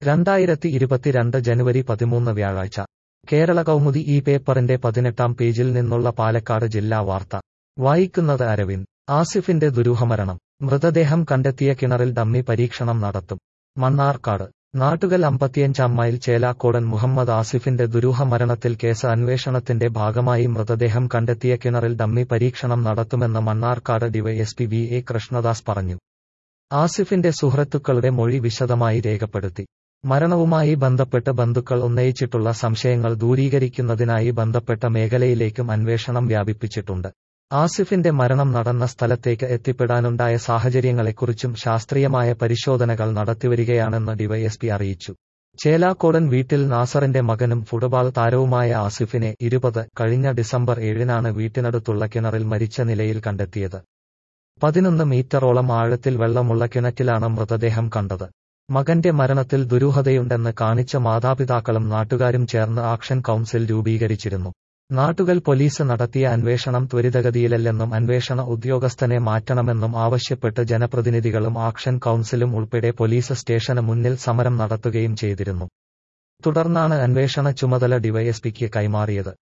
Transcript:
രണ്ടായിരത്തി ഇരുപത്തിരണ്ട് ജനുവരി പതിമൂന്ന് വ്യാഴാഴ്ച കേരള കൗമുദി ഈ പേപ്പറിന്റെ പതിനെട്ടാം പേജിൽ നിന്നുള്ള പാലക്കാട് ജില്ലാ വാർത്ത വായിക്കുന്നത് അരവിന്ദ് ആസിഫിന്റെ ദുരൂഹമരണം മൃതദേഹം കണ്ടെത്തിയ കിണറിൽ ഡമ്മി പരീക്ഷണം നടത്തും മണ്ണാർക്കാട് നാട്ടുകൽ അമ്പത്തിയഞ്ചാം മൈൽ ചേലാക്കോടൻ മുഹമ്മദ് ആസിഫിന്റെ ദുരൂഹ മരണത്തിൽ കേസ് അന്വേഷണത്തിന്റെ ഭാഗമായി മൃതദേഹം കണ്ടെത്തിയ കിണറിൽ ഡമ്മി പരീക്ഷണം നടത്തുമെന്ന് Mannarkkad DYSP V A Krishnadas പറഞ്ഞു ആസിഫിന്റെ സുഹൃത്തുക്കളുടെ മൊഴി വിശദമായി രേഖപ്പെടുത്തി മരണവുമായി ബന്ധപ്പെട്ട് ബന്ധുക്കൾ ഉന്നയിച്ചിട്ടുള്ള സംശയങ്ങൾ ദൂരീകരിക്കുന്നതിനായി ബന്ധപ്പെട്ട മേഖലയിലേക്കും അന്വേഷണം വ്യാപിപ്പിച്ചിട്ടുണ്ട് ആസിഫിന്റെ മരണം നടന്ന സ്ഥലത്തേക്ക് എത്തിപ്പെടാനുണ്ടായ സാഹചര്യങ്ങളെക്കുറിച്ചും ശാസ്ത്രീയമായ പരിശോധനകൾ നടത്തിവരികയാണെന്ന് ഡിവൈഎസ്പി അറിയിച്ചു ചേലാക്കോടൻ വീട്ടിൽ നാസറിന്റെ മകനും ഫുട്ബോൾ താരവുമായ ആസിഫിനെ ഇരുപത് കഴിഞ്ഞ ഡിസംബർ ഏഴിനാണ് വീട്ടിനടുത്തുള്ള കിണറിൽ മരിച്ച നിലയിൽ കണ്ടെത്തിയത് പതിനൊന്ന് മീറ്ററോളം ആഴത്തിൽ വെള്ളമുള്ള കിണറ്റിലാണ് മൃതദേഹം കണ്ടത് മകന്റെ മരണത്തിൽ ദുരൂഹതയുണ്ടെന്ന് കാണിച്ച മാതാപിതാക്കളും നാട്ടുകാരും ചേർന്ന് ആക്ഷൻ കൗൺസിൽ രൂപീകരിച്ചിരുന്നു നാട്ടുകൽ പോലീസ് നടത്തിയ അന്വേഷണം ത്വരിതഗതിയിലല്ലെന്നും അന്വേഷണ ഉദ്യോഗസ്ഥനെ മാറ്റണമെന്നും ആവശ്യപ്പെട്ട് ജനപ്രതിനിധികളും ആക്ഷൻ കൗൺസിലും ഉൾപ്പെടെ പോലീസ് സ്റ്റേഷന് മുന്നിൽ സമരം നടത്തുകയും ചെയ്തിരുന്നു തുടർന്നാണ് അന്വേഷണ ചുമതല ഡിവൈഎസ്പിക്ക് കൈമാറിയത്